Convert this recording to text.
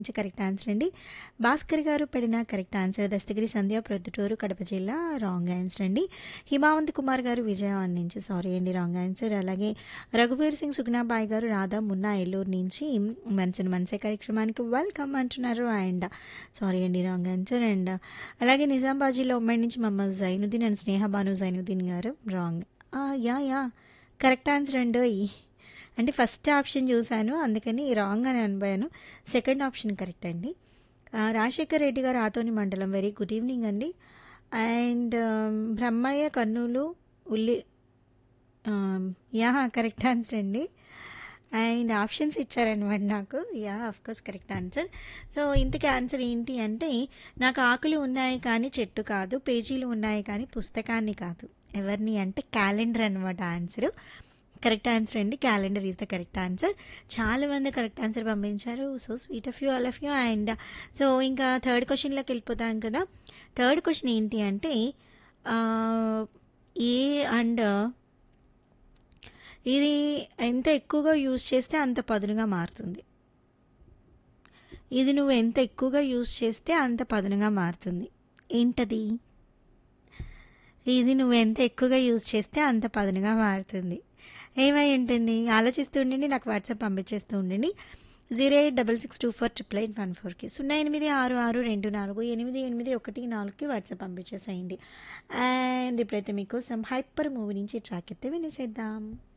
నుంచి correct answer అండి భాస్కర్ గారు పడిన కరెక్ట్ ఆన్సర్ దస్తగిరి సంధ్య ప్రొద్దుటూరు కడప జిల్లా రాంగ్ ఆన్సర్ అండి హిమావంత్ కుమార్ గారు విజయవాడ నుంచి సారీ అండి రాంగ్ ఆన్సర్ అలాగే రఘువీర్ సింగ్ సుగ్నాబాయ్ గారు రాధా మున్నా ఏలూరు నుంచి మనసుని మనసే కార్యక్రమానికి వెల్కమ్ అంటున్నారు అండ్ సారీ అండి రాంగ్ ఆన్సర్ అండ్ అలాగే నిజామాబాద్లో ఉమ్మడి నుంచి మమ్మ జైనుద్దీన్ అండ్ స్నేహ బాను జైనుద్దీన్ గారు wrong ya ya correct answer అండి అంటే ఫస్ట్ ఆప్షన్ చూశాను అందుకని రాంగ్ అని అనిపోయాను సెకండ్ ఆప్షన్ కరెక్ట్ అండి ఆ, రాజశేఖర్ రెడ్డి గారు ఆతోని మండలం వెరీ గుడ్ ఈవినింగ్ అండి అండ్ బ్రహ్మయ్య కర్నూలు ఉల్లి ఆమ్, యా కరెక్ట్ ఆన్సర్ అండి అండ్ ఆప్షన్స్ ఇచ్చారనమాట నాకు ya course correct answer so ఇంతకీ ఆన్సర్ ఏంటి అంటే నాకు ఆకులు ఉన్నాయి కానీ చెట్టు కాదు పేజీలు ఉన్నాయి కానీ పుస్తకాన్ని కాదు ఎవరిని అంటే క్యాలెండర్ అనమాట ఆన్సర్ కరెక్ట్ ఆన్సర్ అండి calendar is the correct answer చాలా మంది కరెక్ట్ ఆన్సర్ పంపించారు so sweet of you all of you and so ఇంకా థర్డ్ క్వశ్చన్లోకి వెళ్ళిపోతాం కదా థర్డ్ క్వశ్చన్ ఏంటి అంటే ఆ, ఏ అండ్ ఇది ఎంత ఎక్కువగా యూజ్ చేస్తే అంత పదునుగా మారుతుంది ఇది నువ్వు ఎంత ఎక్కువగా యూజ్ చేస్తే అంత పదునుగా మారుతుంది ఏంటది ఇది నువ్వు ఎంత ఎక్కువగా యూజ్ చేస్తే అంత పదునుగా మారుతుంది ఏమై ఉంటుంది ఆలోచిస్తూ ఉండండి నాకు వాట్సాప్ పంపించేస్తూ ఉండండి zero eight double six two four triple eight one ఫోర్కి సున్నా ఎనిమిది ఆరు ఆరు రెండు నాలుగు ఎనిమిది ఎనిమిది ఒకటి నాలుగుకి వాట్సాప్ పంపించేసేయండి అండ్ ఇప్పుడైతే మీకోసం హైపర్ మూవీ నుంచి ట్రాక్ అయితే వినేసేద్దాం